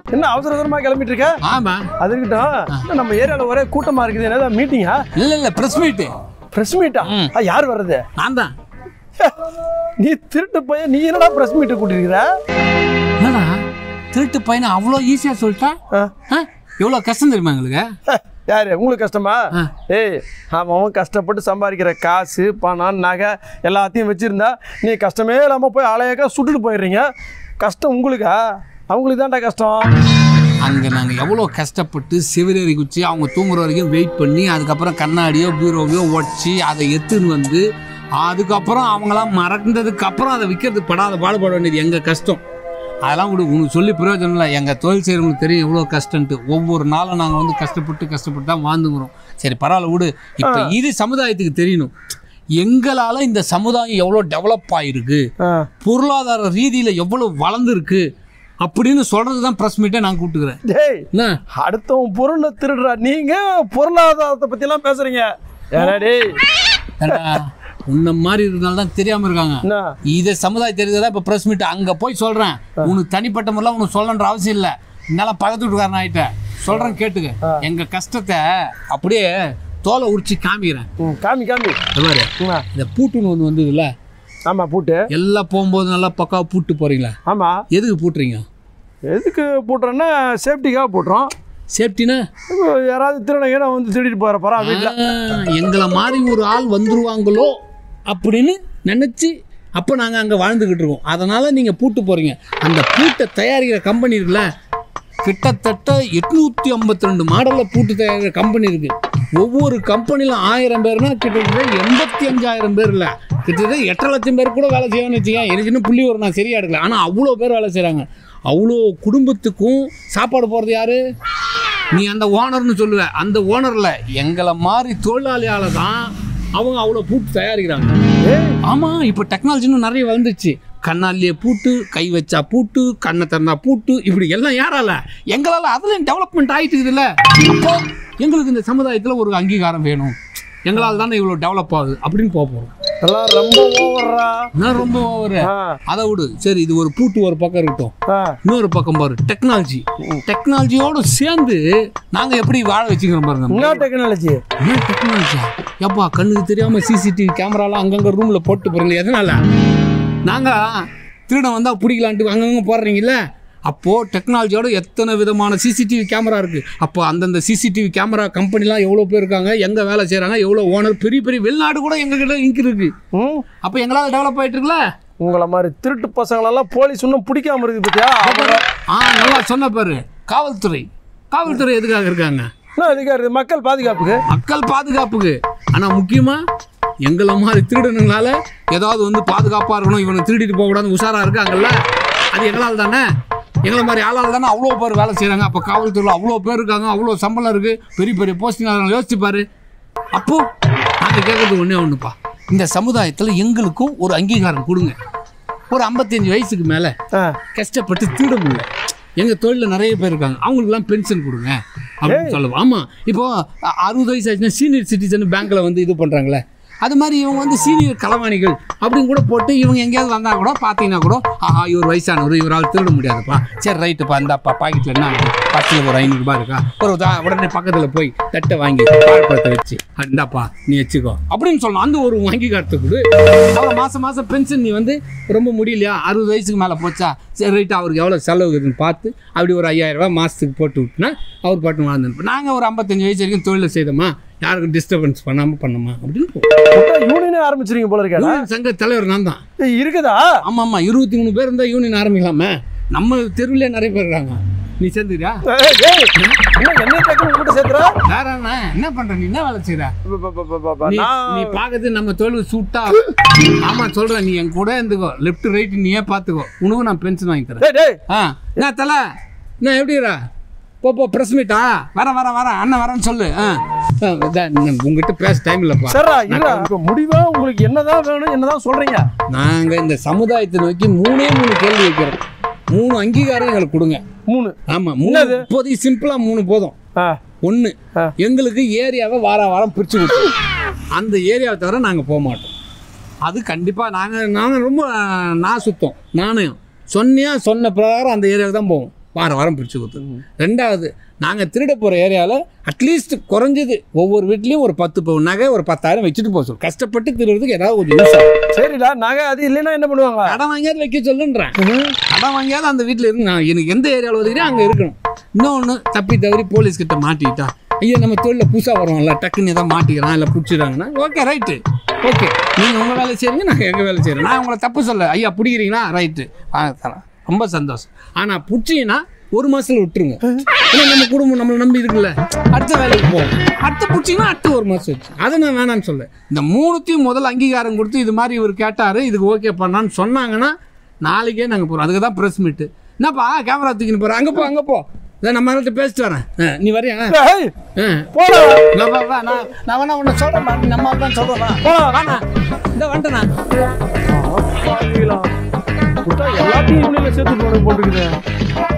என்ன அவசர அவசரமா கிளம்பிட்டு இருக்க ஆமா அது இருக்கட்டும் என்ன நம்ம ஏரியால ஒரே கூட்டமா இருக்குது என்னதான் மீட்டிங்கா இல்ல இல்ல பிரஸ் மீட் பிரஸ் மீட்டா யார் வர்றது நான் தான் நீ திருட்டு போய் நீ என்னடா பிரஸ் மீட் கூட்டிருக்கிற என்னடா திருட்டு பையனை அவ்வளோ ஈஸியா சொல்லிட்டா ஆ. ஆ? எவ்வளவு கஷ்டம் தெரியுமா எங்களுக்கு யாரு உங்களுக்கு கஷ்டமா ஆ. ஏய் அவன் அவன் கஷ்டப்பட்டு சம்பாதிக்கிற காசு பணம் நகை எல்லாத்தையும் வச்சிருந்தா நீ கஷ்டமே இல்லாமல் போய் அலையக்கா சுட்டுட்டு போயிடுறீங்க கஷ்டம் உங்களுக்கா அவங்களுக்கு தான்டா கஷ்டம் அங்க நாங்க எவ்வளோ கஷ்டப்பட்டு சிவரேறி குச்சி அவங்க தூங்குற வரைக்கும் வெயிட் பண்ணி அதுக்கப்புறம் கண்ணாடியோ பீரோவையோ உடச்சி அதை எடுத்துன்னு வந்து அதுக்கப்புறம் அவங்களாம் மறந்ததுக்கு அப்புறம் அதை விற்கிறது படாத பாடுபட வேண்டியது எங்க கஷ்டம் அதெல்லாம் கூட உனக்கு சொல்லி பிரயோஜனம் இல்லை எங்கள் தொழில் செய்கிறவங்களுக்கு தெரியும் எவ்வளோ கஷ்டன்ட்டு ஒவ்வொரு நாளும் நாங்கள் வந்து கஷ்டப்பட்டு கஷ்டப்பட்டு தான் வாழ்ந்துங்கிறோம் சரி பரவாயில்ல விடு இப்போ இது சமுதாயத்துக்கு தெரியணும் எங்களால் இந்த சமுதாயம் எவ்வளோ டெவலப் ஆகிருக்கு ஆ. பொருளாதார ரீதியில் எவ்வளோ வளர்ந்துருக்கு அப்படின்னு சொல்கிறது தான் ப்ரெஸ் மீட்டை நான் கூப்பிட்டுக்கிறேன் டேய் என்ன அடுத்தவன் பொருளை திருடுறா நீங்க பொருளாதாரத்தை பத்தி எல்லாம் பேசுறீங்க ஏடா டேய் ஏண்டா, உன்ன மாதிரி இருந்தாலும் தான் தெரியாம இருக்காங்க என்ன இதை சமுதாய தெரிஞ்சதா இப்போ ப்ரெஸ் மீட் அங்கே போய் சொல்கிறேன் உனக்கு தனிப்பட்ட முறையில் உனக்கு சொல்லணுன்ற அவசியம் இல்லை என்னால் பக்கத்து வீட்டுக்காரன் ஆகிட்டேன் சொல்கிறேன் கேட்டுக்க எங்கள் கஷ்டத்தை அப்படியே தோலை உரிச்சு காமிக்கிறேன் ம், காமி காமி இந்த பாரு ஆமா. இந்த பூட்டுன்னு ஒன்று வந்ததுல்ல ஆமா பூட்டு எல்லாம் போகும்போது நல்லா பக்காவா பூட்டு போகிறீங்களா ஆமா எதுக்கு பூட்டுறீங்க எதுக்கு போட்டுறோன்னா சேஃப்டிக்காக போட்டுறோம் சேஃப்டினா இப்போ யாராவது திருநங்கைனா வந்து திருடிட்டு போகிற போகிறா வீட்டில் எங்களை மாதிரி ஒரு ஆள் வந்துருவாங்களோ அப்படின்னு நினச்சி அப்போ நாங்கள் அங்கே வாழ்ந்துக்கிட்டு இருக்கோம் அதனால் நீங்கள் பூட்டு போகிறீங்க அந்த பூட்டை தயாரிக்கிற கம்பெனி இருக்குல்ல கிட்டத்தட்ட எட்நூற்றி ஐம்பத்தி ரெண்டு மாடலில் பூட்டு தயாரிக்கிற கம்பெனி இருக்குது ஒவ்வொரு கம்பெனியில் ஆயிரம் பேர்னா கிட்டத்தட்ட எண்பத்தி அஞ்சாயிரம் பேர் இல்லை கிட்டத்தட்ட எட்டரை லட்சம் பேர் கூட வேலை செய்யணும்னு வச்சுக்கேன் எனக்கு இன்னும் புள்ளி ஒரு நான் சரியாக எடுக்கல ஆனால் அவ்வளோ பேர் வேலை செய்கிறாங்க அவ்வளோ குடும்பத்துக்கும் சாப்பாடு போகிறது யாரு நீ அந்த ஓனர்னு சொல்லுவ அந்த ஓனரில் எங்களை மாதிரி தொழிலாளியால தான் அவங்க அவ்வளோ பூட்டு தயாரிக்கிறாங்க ஆமாம் இப்போ டெக்னாலஜின்னு நிறைய வளர்ந்துச்சு கண்ணாலேயே பூட்டு கை வச்சா பூட்டு கண்ணை திறந்தா பூட்டு இப்படி எல்லாம் யாரால எங்களால் அதில் டெவலப்மெண்ட் ஆகிட்டு இருக்குதுல்ல அப்போ எங்களுக்கு இந்த சமுதாயத்தில் ஒரு அங்கீகாரம் வேணும் எங்களால் தானே இவ்வளோ டெவலப் ஆகுது அப்படின்னு போக போகிறோம் எல்லாம் ரொம்ப ஓவர்றா நான் ரொம்ப ஒரு ஆ அதை விடு சரி இது ஒரு பூட்டு ஒரு பக்கம் இருக்கட்டும் ஆ இன்னொரு பக்கம் பாரு டெக்னாலஜி டெக்னாலஜியோடு சேர்ந்து நாங்கள் எப்படி வாழ வச்சுக்கிறோம் பாருங்க என்ன டெக்னாலஜி என்ன டெக்னாலஜியா எப்பா கண்ணுக்கு தெரியாம சிசிடிவி கேமராலாம் அங்கங்க ரூம்ல போட்டு போறீங்க எதனால நாங்க திருடன் வந்தா பிடிக்கலான்ட்டு அங்கங்க போடுறீங்கல்ல அப்போ டெக்னாலஜியோட எத்தனை விதமான சிசிடிவி கேமரா இருக்கு அப்போ அந்தந்த சிசிடிவி கேமரா கம்பெனிலாம் எவ்வளோ பேர் இருக்காங்க எங்க வேலை செய்றாங்க எவ்வளோ ஓனர் பெரிய பெரிய வெளிநாடு கூட எங்க கிட்ட இங்க இருக்கு ம் அப்போ எங்களால் டெவலப் ஆயிட்டு இருக்குல்ல உங்களை மாதிரி திருட்டு பசங்களெல்லாம் போலீஸ் இன்னும் பிடிக்காம இருக்குது பத்தியா அப்புறம் ஆ நல்லா சொன்ன பாரு காவல்துறை காவல்துறை எதுக்காக இருக்காங்க என்ன அதிகாரி மக்கள் பாதுகாப்புக்கு மக்கள் பாதுகாப்புக்கு ஆனால் முக்கியமாக எங்களை மாதிரி திருடனுங்களால ஏதாவது வந்து பாதுகாப்பாக இருக்கணும் இவனை திருடிட்டு போகக்கூடாது உஷாராக இருக்காங்கல்ல அது எங்களால் தானே எங்களை மாதிரி ஆளால் தானே அவ்வளோ பேர் வேலை செய்கிறாங்க அப்போ காவல்துறையில் அவ்வளோ பேர் இருக்காங்க அவ்வளோ சம்பளம் இருக்குது பெரிய பெரிய போஸ்டிங் அதனால யோசிச்சு பாரு அப்போது நாங்கள் கேட்குறது ஒன்றே ஒன்றுப்பா இந்த சமுதாயத்தில் எங்களுக்கும் ஒரு அங்கீகாரம் கொடுங்க ஒரு ஐம்பத்தஞ்சு வயசுக்கு மேலே ஆ கஷ்டப்பட்டு திருட முடியல எங்க தொழிலில் நிறைய பேர் இருக்காங்க அவங்களுக்குலாம் பென்ஷன் கொடுங்க அப்படின்னு சொல்லுவோம் ஆமா இப்போ அ- அறுபது வயசு ஆச்சுன்னா சீனியர் சிட்டிசன் பேங்க்ல வந்து இது பண்றாங்களே அது மாதிரி இவங்க வந்து சீனியர் களவாணிகள் அப்படின்னு கூட போட்டு இவங்க எங்கேயாவது வந்தா கூட பார்த்தீங்கன்னா கூட ஆஹா இவர் வயசானவர் இவரால் திருட முடியாதுப்பா சரி ரைட்டுப்பா இந்தாப்பா பாக்கெட்டில் என்ன ஆகுது பத்தில் ஒரு ஐநூறுரூபா இருக்கா ஒரு உதா- உடனே பக்கத்தில் போய் தட்டை வாங்கி வாழைப்பழத்தை வச்சு "ஆ, இந்தாப்பா நீ வச்சுக்கோ அப்படின்னு சொல்லணும் அந்த ஒரு அங்கீகாரத்தை கொடு அப்புறம் மாதம் மாதம் பென்ஷன் நீ வந்து ரொம்ப முடியலையா அறுபது வயசுக்கு மேலே போச்சா சரி ரைட்டு அவருக்கு எவ்வளோ செலவு இருக்குதுன்னு பார்த்து அப்படி ஒரு ஐயாயிரம் ரூபாய் மாதத்துக்கு போட்டு விட்டுனா அவர் பாட்டு வாழ்ந்து நாங்கள் ஒரு ஐம்பத்தஞ்சு வயசு வரைக்கும் தொழிலை செய்தோமா யாருக்கும் டிஸ்டர்பன்ஸ் பண்ணாமல் பண்ணோமா அப்படின்னு போவோம். யூனியனே ஆரம்பிச்சிருங்க போல இருக்கா யூனியன் சங்க தலைவர் நான் தான் ஏய், இருக்குதா ஆமாம் ஆமாம் இருபத்தி மூணு பேர் இருந்தால் யூனியன் ஆரம்பிக்கலாமே நம்ம தெருவிலே நிறைய பேர் இருக்காங்க நீ சேர்ந்துக்கிறியா ஏய், ஏய், என்ன என்ன டக்குனு கூட்ட சேர்த்துற வேற என்ன என்ன பண்ற நீ என்ன வேலை செய்யற ப- ப- ப- ப- ப- நீ நான் நீ பாக்குறது நம்ம தொழில் சூட்டா ஆமா சொல்றேன் நீ என் கூட இருந்துக்கோ லெஃப்ட் ரைட் நீயே பாத்துக்கோ உனக்கும் நான் பென்ஷன் வாங்கி தரேன் டேய் டேய் ஆ என்ன தலை என்ன எப்படிடா போ போ ப்ரெஸ் மீட்டா வர வர வர அண்ணன் வரேன்னு சொல்லு ஆ ஆ, இதான், இன்னும் உங்ககிட்ட பேச டைம் இல்லைப்பா சரிடா இல்ல இப்ப முடிவா உங்களுக்கு என்னதான் வேணும் என்னதான் சொல்றீங்க நாங்க இந்த சமுதாயத்தை நோக்கி மூணே மூணு கேள்வி வைக்கிறோம் மூணு அங்கீகாரம் எங்களுக்கு கொடுங்க மூணு ஆமா மூணு இப்போதைக்கு சிம்பிளா மூணு போதும் ஆ ஒன்று ஆ. எங்களுக்கு ஏரியாவை வார வாரம் பிரித்து கொடுத்தோம் அந்த ஏரியாவை தவிர நாங்கள் போக மாட்டோம் அது கண்டிப்பாக நாங்கள் நாங்கள் ரொம்ப நான் சுத்தம் நானும் சொன்னியா சொன்ன பிரகாரம் அந்த ஏரியாவுக்கு தான் போவோம் வார வாரம் பிரித்து கொடுத்துருவோம் ரெண்டாவது நாங்கள் திருட போகிற ஏரியாவில் அட்லீஸ்ட் குறைஞ்சது ஒவ்வொரு வீட்லேயும் ஒரு பத்து பவுன் நகை ஒரு பத்தாயிரம் வச்சுட்டு போக சொல்லு கஷ்டப்பட்டு திருடுறதுக்கு ஏதாவது ஒரு யூஸ் ஆகும் சரிடா நகை அது இல்லைன்னா என்ன பண்ணுவாங்க கடன் வாங்கியாவது வைக்க சொல்லுன்றேன் கடன் வாங்கியாவது அந்த வீட்டில் இருக்கு நான் எனக்கு எந்த ஏரியாவில் ஒதுக்கிறேன் அங்கே இருக்கணும் இன்னொன்று தப்பி தவறி போலீஸ் கிட்ட மாட்டிக்கிட்டா ஐயா நம்ம தொழிலில் புதுசாக வருவோம்ல டக்குன்னு ஏதாவது மாட்டிக்கிறான் இல்லை பிடிச்சிடுறாங்கன்னா ஓகே ரைட்டு ஓகே நீங்கள் உங்கள் வேலை செய்கிறீங்க நாங்கள் எங்கள் வேலை செய்கிறோம் நான் உங்களை தப்பு சொல்ல ஐயா பிடிக்கிறீங்களா ரைட்டு ஆ தரேன் ரொம்ப சந்தோஷம் ஆனால் பிடிச்சிங்கன்னா ஒரு மாதத்தில் விட்டுருங்க ஏன்னா நம்ம குடும்பம் நம்மளை நம்பி இருக்குல்ல அடுத்த வேலைக்கு போவோம் அடுத்த பிடிச்சிங்கன்னா அடுத்த ஒரு மாதம் வச்சு அதை நான் வேணான்னு சொல்ல இந்த மூணுத்தையும் முதல்ல அங்கீகாரம் கொடுத்து இது மாதிரி இவர் கேட்டார் இதுக்கு ஓகே பண்ணான்னு சொன்னாங்கன்னா நாளைக்கே நாங்கள் போகிறோம் அதுக்கு தான் ப்ரெஸ் மீட்டு என்னப்பா கேமரா தூக்கின்னு போகிறேன் அங்கே போ அங்கே போ இதை நம்ம கிட்ட பேசிட்டு வரேன் ஆ, நீ வரியா ஏய், ஆ. போடா நான் வா, வா, நான் நான் வேணா உன்னை சொல்கிறேன் நம்ம தான் சொல்கிறேன் போடா வாண்ணா இந்த வந்துட்டேண்ணா பாவிகளா. விட்டா எல்லாத்தையும் இவனுங்க சேர்த்து போட போட்டுருக்குது